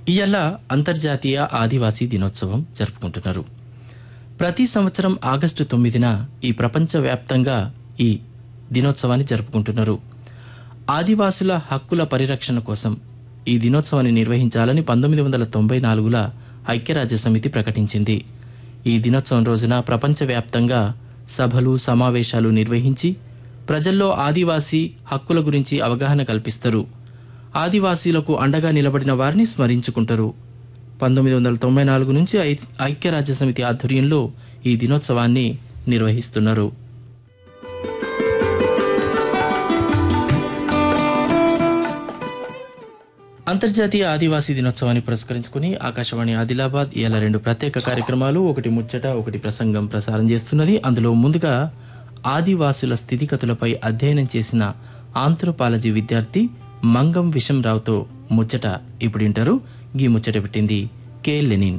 ఇయల్ల అంతర్జాతీయ ఆదివాసీ దినోత్సవం జరుపుకుంటున్నారు ప్రతి సంవత్సరం ఆగస్టు తొమ్మిదిన ఈ ప్రపంచవ్యాప్తంగా ఈ దినోత్సవాన్ని జరుపుకుంటున్నారు ఆదివాసుల హక్కుల పరిరక్షణ కోసం ఈ దినోత్సవాన్ని నిర్వహించాలని పంతొమ్మిది వందల తొంభై నాలుగుల ఐక్యరాజ్య సమితి ప్రకటించింది ఈ దినోత్సవం రోజున ప్రపంచవ్యాప్తంగా సభలు సమావేశాలు నిర్వహించి ప్రజల్లో ఆదివాసీ హక్కుల గురించి అవగాహన కల్పిస్తారు ఆదివాసీలకు అండగా నిలబడిన వారిని స్మరించుకుంటారు పంతొమ్మిది వందల తొంభై నాలుగు నుంచి ఐ- ఐక్యరాజ్య సమితి ఆధ్వర్యంలో ఈ దినోత్సవాన్ని నిర్వహిస్తున్నారు అంతర్జాతీయ ఆదివాసీ దినోత్సవాన్ని పురస్కరించుకుని ఆకాశవాణి ఆదిలాబాద్ ఇవాళ రెండు ప్రత్యేక కార్యక్రమాలు ఒకటి ముచ్చట ఒకటి ప్రసంగం ప్రసారం చేస్తున్నది అందులో ముందుగా ఆదివాసుల స్థితిగతులపై అధ్యయనం చేసిన ఆంథ్రోపాలజీ విద్యార్థి మంగం విషంరావుతో ముచ్చట ఇప్పుడు వింటారు గీ ముచ్చట పెట్టింది కె లెనిన్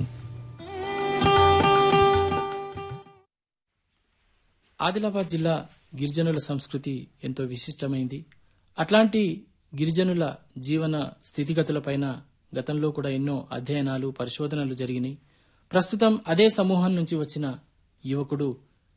ఆదిలాబాద్ జిల్లా గిరిజనుల సంస్కృతి ఎంతో విశిష్టమైంది అట్లాంటి గిరిజనుల జీవన స్థితిగతులపైన గతంలో కూడా ఎన్నో అధ్యయనాలు పరిశోధనలు జరిగినాయి ప్రస్తుతం అదే సమూహం నుంచి వచ్చిన యువకుడు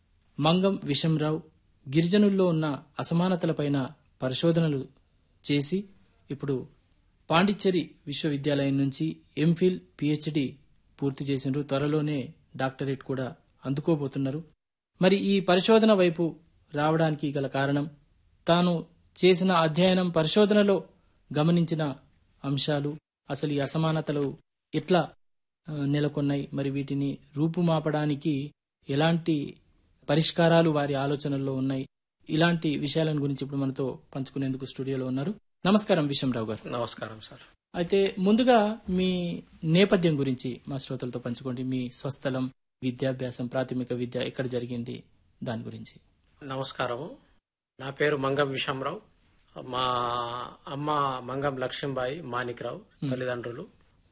మంగం విషంరావు గిరిజనుల్లో ఉన్న అసమానతలపైన పరిశోధనలు చేసి ఇప్పుడు పాండిచ్చేరి విశ్వవిద్యాలయం నుంచి ఎంఫిల్ పిహెచ్డి పూర్తి చేసినారు త్వరలోనే డాక్టరేట్ కూడా అందుకోబోతున్నారు మరి ఈ పరిశోధన వైపు రావడానికి గల కారణం తాను చేసిన అధ్యయనం పరిశోధనలో గమనించిన అంశాలు అసలు ఈ అసమానతలు ఎట్లా ఆ, నెలకొన్నాయి మరి వీటిని రూపుమాపడానికి ఎలాంటి పరిష్కారాలు వారి ఆలోచనల్లో ఉన్నాయి ఇలాంటి విషయాలను గురించి ఇప్పుడు మనతో పంచుకునేందుకు స్టూడియోలో ఉన్నారు నమస్కారం విషంరావు గారు నమస్కారం సార్ అయితే ముందుగా మీ నేపథ్యం గురించి మా శ్రోతలతో పంచుకోండి మీ స్వస్థలం విద్యాభ్యాసం ప్రాథమిక విద్య ఎక్కడ జరిగింది దాని గురించి నమస్కారము నా పేరు మంగం విషంరావు మా అమ్మ మంగం లక్ష్మీబాయి మాణిక్రావు తల్లిదండ్రులు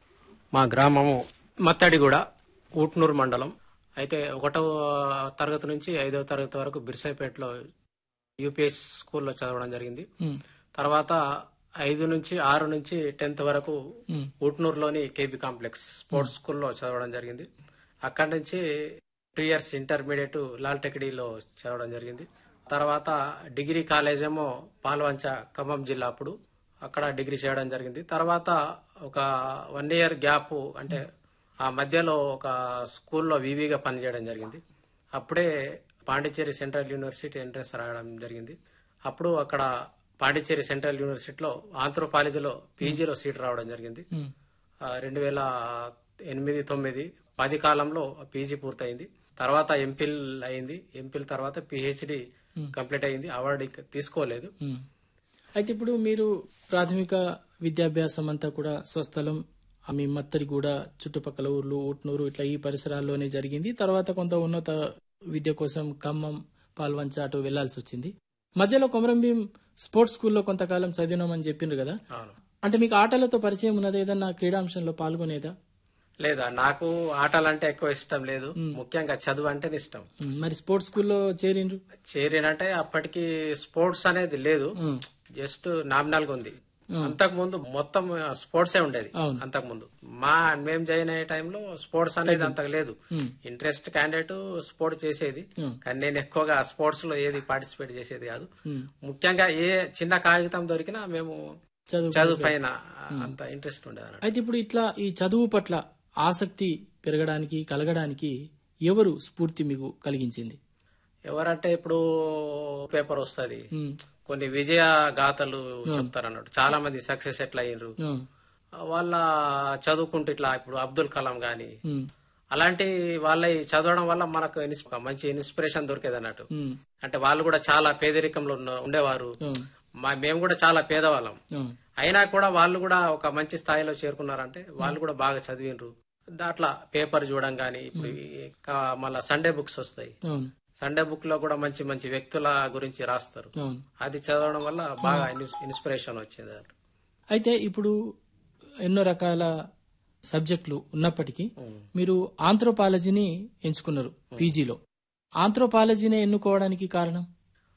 మా గ్రామము మత్తడిగూడ ఊట్నూరు మండలం అయితే ఒకటవ తరగతి నుంచి ఐదవ తరగతి వరకు బిర్సాయిపేటలో యూపీఎస్ స్కూల్లో చదవడం జరిగింది ఉమ్, తర్వాత ఐదు నుంచి ఆరు నుంచి టెన్త్ వరకు ఉమ్, ఊట్నూరులోని కేబీ కాంప్లెక్స్ స్పోర్ట్స్ స్కూల్లో చదవడం జరిగింది అక్కడి నుంచి టూ ఇయర్స్ ఇంటర్మీడియట్ లాల్ టెక్డీలో చదవడం జరిగింది తర్వాత డిగ్రీ కాలేజ్ ఏమో పాల్వంచ ఖమ్మం జిల్లా అప్పుడు అక్కడ డిగ్రీ చేయడం జరిగింది తర్వాత ఒక వన్ ఇయర్ గ్యాప్ అంటే ఆ మధ్యలో ఒక స్కూల్లో వివిగా పనిచేయడం జరిగింది అప్పుడే పాండిచ్చేరి సెంట్రల్ యూనివర్సిటీ ఎంట్రన్స్ రాయడం జరిగింది అప్పుడు అక్కడ పాండిచ్చేరి సెంట్రల్ యూనివర్సిటీలో ఆంథ్రోపాలజీలో పీజీలో సీట్ రావడం జరిగింది ఉమ్, రెండు వేల ఎనిమిది తొమ్మిది పది కాలంలో పీజీ పూర్తయింది తర్వాత ఎంపిల్ అయింది ఎంపిల్ తర్వాత పిహెచ్డి కంప్లీట్ అయింది అవార్డు ఇంకా తీసుకోలేదు ఉమ్. అయితే ఇప్పుడు మీరు ప్రాథమిక విద్యాభ్యాసం అంతా కూడా స్వస్థలం ఆ మీ మత్తడిగూడ చుట్టుపక్కల ఊర్లు ఊట్నూరు ఇట్లా ఈ పరిసరాల్లోనే జరిగింది తర్వాత కొంత ఉన్నత విద్య కోసం ఖమ్మం పాల్వంచ అటు వెళ్లాల్సి వచ్చింది మధ్యలో కొమరంభీం స్పోర్ట్స్ స్కూల్లో కొంతకాలం చదివినామని చెప్పిండ్రు కదా అవును అంటే మీకు ఆటలతో పరిచయం ఉన్నది ఏదన్నా క్రీడాంశంలో పాల్గొనేదా లేదా నాకు ఆటలంటే ఎక్కువ ఇష్టం లేదు ముఖ్యంగా చదువు అంటేనే ఇష్టం ఉమ్, మరి స్పోర్ట్స్ స్కూల్లో చేరిండ్రు చేరినంటే అప్పటికి స్పోర్ట్స్ అనేది లేదు ఉమ్, జస్ట్ నామినల్ గా ఉంది అంతకు ముందు మొత్తం స్పోర్ట్సే ఉండేది అవును. అంతకు ముందు మా మేము జాయిన్ అయ్యే టైంలో స్పోర్ట్స్ అనేది అంతకు లేదు ఉమ్, ఇంట్రెస్ట్ క్యాండిడేట్ స్పోర్ట్ చేసేది ఉమ్, కానీ నేను ఎక్కువగా స్పోర్ట్స్ లో ఏది పార్టిసిపేట్ చేసేది కాదు ఉమ్. ముఖ్యంగా ఏ చిన్న కాగితం దొరికినా మేము చదువు చదువు పైన అంత ఇంట్రెస్ట్ ఉండేది అన్నట్టు. అయితే ఇప్పుడు ఇట్లా ఈ చదువు పట్ల ఆసక్తి పెరగడానికి కలగడానికి ఎవరు స్ఫూర్తి మీకు కలిగించింది ఎవరంటే ఇప్పుడు పేపర్ వస్తుంది ఉమ్, కొన్ని విజయ గాథలు చెప్తారు అన్నట్టు చాలా మంది సక్సెస్ ఎట్లా అయ్యారు ఉమ్, వాళ్ళ చదువుకుంటూ ఇట్లా ఇప్పుడు అబ్దుల్ కలాం గాని ఉమ్, అలాంటి వాళ్ళ చదవడం వల్ల మనకు ఇన్స్- మంచి ఇన్స్పిరేషన్ దొరికేది అన్నట్టు ఉమ్, అంటే వాళ్ళు కూడా చాలా పేదరికంలో ఉన్న- ఉండేవారు ఉమ్, మా మేము కూడా చాలా పేదవాళ్ళం ఉమ్, అయినా కూడా వాళ్ళు కూడా ఒక మంచి స్థాయిలో చేరుకున్నారంటే వాళ్ళు కూడా బాగా చదివినరు దాంట్లో పేపర్ చూడడం గానీ ఇప్పుడు ఈ క- మళ్ళా సండే బుక్స్ వస్తాయి అవును, సండే బుక్ లో కూడా మంచి మంచి వ్యక్తుల గురించి రాస్తారు అవును. అది చదవడం వల్ల బాగా ఇన్స్- ఇన్స్పిరేషన్ వచ్చింది అయితే ఇప్పుడు ఎన్నో రకాల సబ్జెక్టులు ఉన్నప్పటికీ ఉమ్. మీరు ఆంథ్రోపాలజీని ఎంచుకున్నారు పీజీలో ఆంథ్రోపాలజీని ఎన్నుకోవడానికి కారణం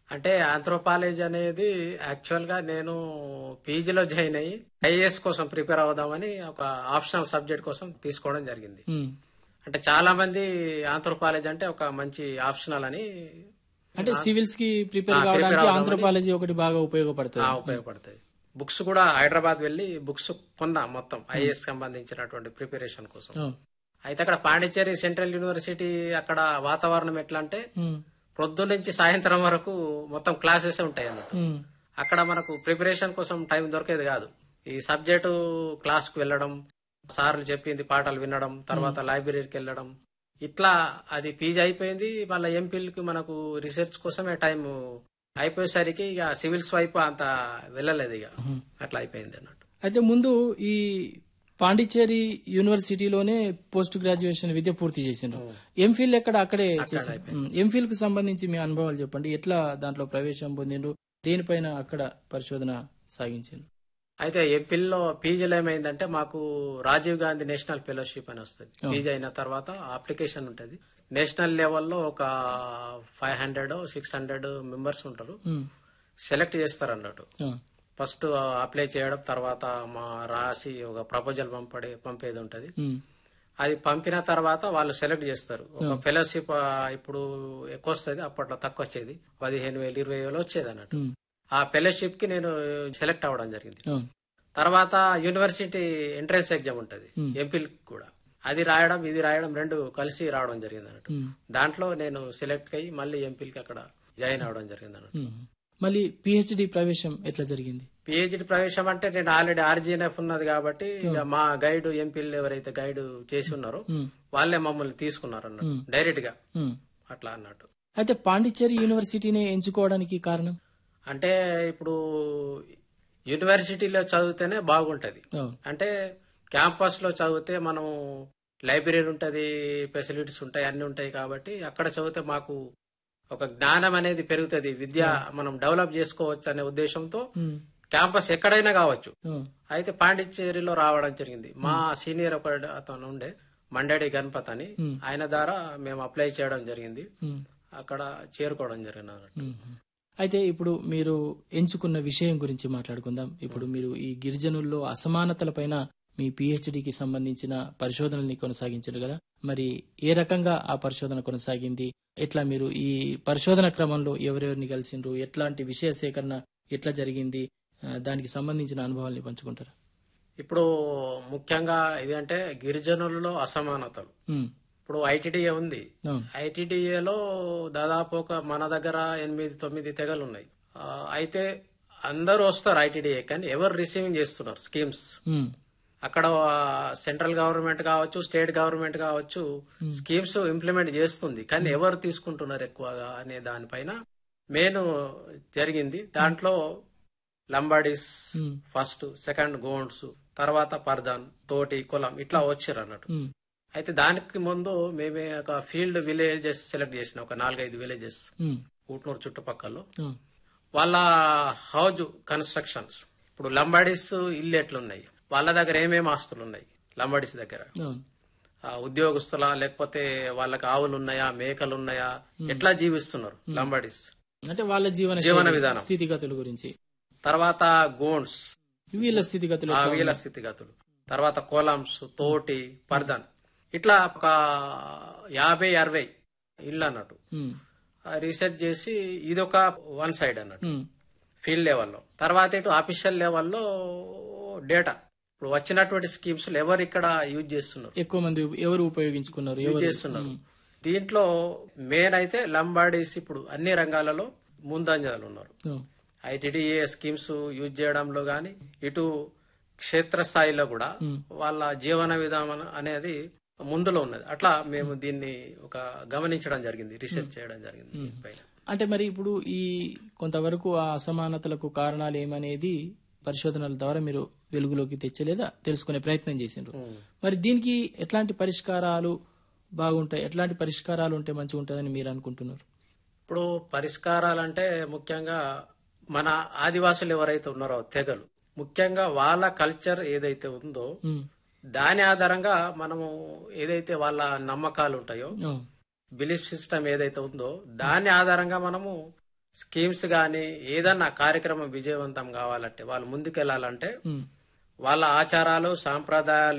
అంటే ఆంథ్రోపాలజీ అనేది యాక్చువల్ గా నేను పీజీలో జాయిన్ అయ్యి ఐఏఎస్ కోసం ప్రిపేర్ అవుదామని ఒక ఆప్షనల్ సబ్జెక్ట్ కోసం తీసుకోవడం జరిగింది ఉమ్. అంటే చాలా మంది ఆంథ్రోపాలజీ అంటే ఒక మంచి ఆప్షనల్ అని అంటే సివిల్స్ కి ప్రిపేర్ ఆ, prepare కావడానికి అవుదామని- ఆంథ్రోపాలజీ ఒకటి బాగా ఉపయోగపడుతుంది ఆ, ఉపయోగపడతాయి బుక్స్ కూడా హైదరాబాద్ వెళ్లి బుక్స్ కొన్నా మొత్తం ఐఏఎస్ సంబంధించినటువంటి ప్రిపరేషన్ కోసం ఆ. అయితే అక్కడ పాండిచ్చేరి సెంట్రల్ యూనివర్సిటీ అక్కడ వాతావరణం ఎట్లా అంటే ఉమ్. ప్రొద్దు నుంచి సాయంత్రం వరకు మొత్తం క్లాసెస్ ఉంటాయి అన్నట్టు ఉమ్. అక్కడ మనకు ప్రిపరేషన్ కోసం టైం దొరికేది కాదు ఈ సబ్జెక్టు క్లాస్ కు వెళ్ళడం సార్లు చెప్పింది పాఠాలు వినడం తర్వాత లైబ్రరీకి వెళ్ళడం ఇట్లా అది పీజీ అయిపోయింది మళ్ళీ ఎంపీలకి మనకు రీసెర్చ్ కోసమే టైం అయిపోయేసరికి ఇక సివిల్స్ వైపు అంత వెళ్ళలేదు ఇక అట్లా అయిపోయింది అన్నట్టు అయితే ముందు ఈ పాండిచ్చేరి యూనివర్సిటీలోనే పోస్ట్ గ్రాడ్యుయేషన్ విద్య పూర్తి చేసిండ్రు ఎంఫిల్ ఎక్కడ అక్కడే చేసిండ్రు ఎంఫిల్ కు సంబంధించి మీ అనుభవాలు చెప్పండి ఎట్లా దాంట్లో ప్రవేశం పొందిండ్రు దేనిపైన అక్కడ పరిశోధన సాగించిండ్రు అయితే ఎంపీల్లో పీజీలో ఏమైందంటే మాకు రాజీవ్ గాంధీ నేషనల్ ఫెలోషిప్ అని వస్తుంది పీజీ అయిన తర్వాత అప్లికేషన్ ఉంటుంది నేషనల్ లెవెల్లో ఒక five hundred six hundred members ఉంటారు ఉమ్. సెలెక్ట్ చేస్తారు అన్నట్టు ఆ. ఫస్ట్ అప్లై చేయడం తర్వాత మా రాసి ఒక ప్రపోజల్ పంపడే పంపేది ఉంటది ఉమ్. అది పంపిన తర్వాత వాళ్ళు సెలెక్ట్ చేస్తారు ఒక ఫెలోషిప్ ఇప్పుడు ఎక్కువ వస్తుంది అప్పట్లో తక్కువ వచ్చేది పదిహేను వేలు ఇరవై వేలు వచ్చేది అన్నట్టు ఉమ్. ఆ ఫెలోషిప్ కి నేను సెలెక్ట్ అవ్వడం జరిగింది ఆ. తర్వాత యూనివర్సిటీ ఎంట్రన్స్ ఎగ్జామ్ ఉంటది ఎంపీల్ కూడా అది రాయడం ఇది రాయడం రెండు కలిసి రావడం జరిగింది అన్నట్టు ఉమ్. దాంట్లో నేను సెలెక్ట్ అయ్యి మళ్ళీ ఎంపీలకి అక్కడ జాయిన్ అవడం జరిగింది అన్నట్టు ఉమ్. మళ్ళీ పిహెచ్డి ప్రవేశం ఎట్లా జరిగింది పిహెచ్డి ప్రవేశం అంటే నేను ఆల్రెడీ ఆర్జీఎన్ఎఫ్ ఉన్నది కాబట్టి ఇక మా గైడ్ ఎంపీలు ఎవరైతే గైడ్ చేసి ఉన్నారో ఉమ్. వాళ్ళే మమ్మల్ని తీసుకున్నారు అన్నట్టు డైరెక్ట్ గా ఉమ్. అట్లా అన్నట్టు అయితే పాండిచ్చేరి యూనివర్సిటీని ఎంచుకోవడానికి కారణం అంటే ఇప్పుడు యూనివర్సిటీలో చదివితేనే బాగుంటది ఆ. అంటే క్యాంపస్ లో చదివితే మనం లైబ్రరీ ఉంటది ఫెసిలిటీస్ ఉంటాయి అన్ని ఉంటాయి కాబట్టి అక్కడ చదివితే మాకు ఒక జ్ఞానం అనేది పెరుగుతుంది విద్య మనం డెవలప్ చేసుకోవచ్చు అనే ఉద్దేశంతో ఉమ్. క్యాంపస్ ఎక్కడైనా కావచ్చు ఆ. అయితే పాండిచ్చేరిలో రావడం జరిగింది మా సీనియర్ ఒక అతను ఉండే మండడి గణపత్ అని ఆయన ద్వారా మేము అప్లై చేయడం జరిగింది ఉమ్. అక్కడ చేరుకోవడం జరిగింది అన్నట్టు. మ్మ్. అయితే ఇప్పుడు మీరు ఎంచుకున్న విషయం గురించి మాట్లాడుకుందాం ఇప్పుడు మీరు ఈ గిరిజనుల్లో అసమానతలపైన మీ పిహెచ్డికి సంబంధించిన పరిశోధనల్ని కొనసాగించారు కదా మరి ఏ రకంగా ఆ పరిశోధన కొనసాగింది ఎట్లా మీరు ఈ పరిశోధన క్రమంలో ఎవరెవరిని కలిసిండ్రు ఎట్లాంటి విషయ సేకరణ ఎట్లా జరిగింది ఆ, దానికి సంబంధించిన అనుభవాల్ని పంచుకుంటారా ఇప్పుడు ముఖ్యంగా ఇదంటే గిరిజనులలో అసమానతలు మ్మ్. ఇప్పుడు ఐటీడీఏ ఉంది అవును. ఐటీడీఏలో దాదాపు ఒక మన దగ్గర ఎనిమిది తొమ్మిది తెగలు ఉన్నాయి ఆ, అయితే అందరూ వస్తారు ఐటీడీఏ కానీ ఎవరు రిసీవింగ్ చేస్తున్నారు స్కీమ్స్ మ్మ్. అక్కడ సెంట్రల్ గవర్నమెంట్ కావచ్చు స్టేట్ గవర్నమెంట్ కావచ్చు స్కీమ్స్ ఇంప్లిమెంట్ చేస్తుంది కానీ ఎవరు తీసుకుంటున్నారు ఎక్కువగా అనే దానిపైన మెయిన్ జరిగింది దాంట్లో లంబాడీస్ మ్మ్. ఫస్ట్ సెకండ్ గోండ్స్ తర్వాత పర్దాన్ తోటి కులం ఇట్లా వచ్చారు అన్నట్టు మ్మ్. అయితే దానికి ముందు మేమే ఒక ఫీల్డ్ విలేజెస్ సెలెక్ట్ చేసిన ఒక నాలుగైదు విలేజెస్ మ్మ్. ఊట్నూరు చుట్టుపక్కల ఆ. వాళ్ళ హౌజ్ కన్స్ట్రక్షన్స్ ఇప్పుడు లంబాడీస్ ఇల్లు ఎట్లున్నాయి వాళ్ళ దగ్గర ఏమేమి ఆస్తులు ఉన్నాయి లంబాడీస్ దగ్గర అవును. ఆ ఉద్యోగస్తుల లేకపోతే వాళ్ళకి ఆవులు ఉన్నాయా మేకలు ఉన్నాయా ఎట్లా జీవిస్తున్నారు లంబాడీస్ అంటే వాళ్ళ జీవన జీవన శైలి, విధానం. స్థితిగతుల గురించి తర్వాత గోండ్స్ వీళ్ళ స్థితిగతులు ఆ ఎట్లా వీళ్ళ స్థితిగతులు తర్వాత కోలాంస్ తోటి పర్దన్ ఇట్లా ఒక యాభై అరవై ఇల్లు అన్నట్టు మ్మ్. ఆ రీసెర్చ్ చేసి ఇది ఒక వన్ సైడ్ అన్నట్టు మ్మ్. ఫీల్డ్ లెవెల్లో తర్వాత ఇటు ఆఫీషియల్ లెవెల్లో డేటా ఇప్పుడు వచ్చినటువంటి స్కీమ్స్ ఎవరు ఇక్కడ యూజ్ చేస్తున్నారు ఎక్కువ మంది ఎవరు ఉపయోగించుకున్నారు యూజ్ ఎవరు చేస్తున్నారు దీంట్లో మెయిన్ అయితే లంబాడీస్ ఇప్పుడు అన్ని రంగాలలో ముందంజలు ఉన్నారు ఆ. ఐటీడీఏ స్కీమ్స్ యూజ్ చేయడంలో గాని ఇటు క్షేత్రస్థాయిలో కూడా వాళ్ళ జీవన విధానం అనేది ముందులో ఉన్నది అట్లా మేము దీన్ని ఒక గమనించడం జరిగింది రీసెర్చ్ చేయడం జరిగింది దీనిపైన అంటే మరి ఇప్పుడు ఈ కొంతవరకు ఆ అసమానతలకు కారణాలు ఏమనేది పరిశోధనల ద్వారా మీరు వెలుగులోకి తెచ్చలేదా తెలుసుకునే ప్రయత్నం చేసిండ్రు ఉమ్. మరి దీనికి ఎట్లాంటి పరిష్కారాలు బాగుంటాయి ఎట్లాంటి పరిష్కారాలు ఉంటే మంచిగా ఉంటుందని మీరు అనుకుంటున్నారు ఇప్పుడు పరిష్కారాలంటే ముఖ్యంగా మన ఆదివాసులు ఎవరైతే ఉన్నారో తెగలు ముఖ్యంగా వాళ్ళ కల్చర్ ఏదైతే ఉందో ఉమ్. దాని ఆధారంగా మనము ఏదైతే వాళ్ళ నమ్మకాలు ఉంటాయో ఆ. బిలీఫ్ సిస్టమ్ ఏదైతే ఉందో దాని ఆధారంగా మనము స్కీమ్స్ గాని ఏదన్నా కార్యక్రమం విజయవంతం కావాలంటే వాళ్ళు ముందుకెళ్లాలంటే ఉమ్. వాళ్ళ ఆచారాలు సాంప్రదాయాలు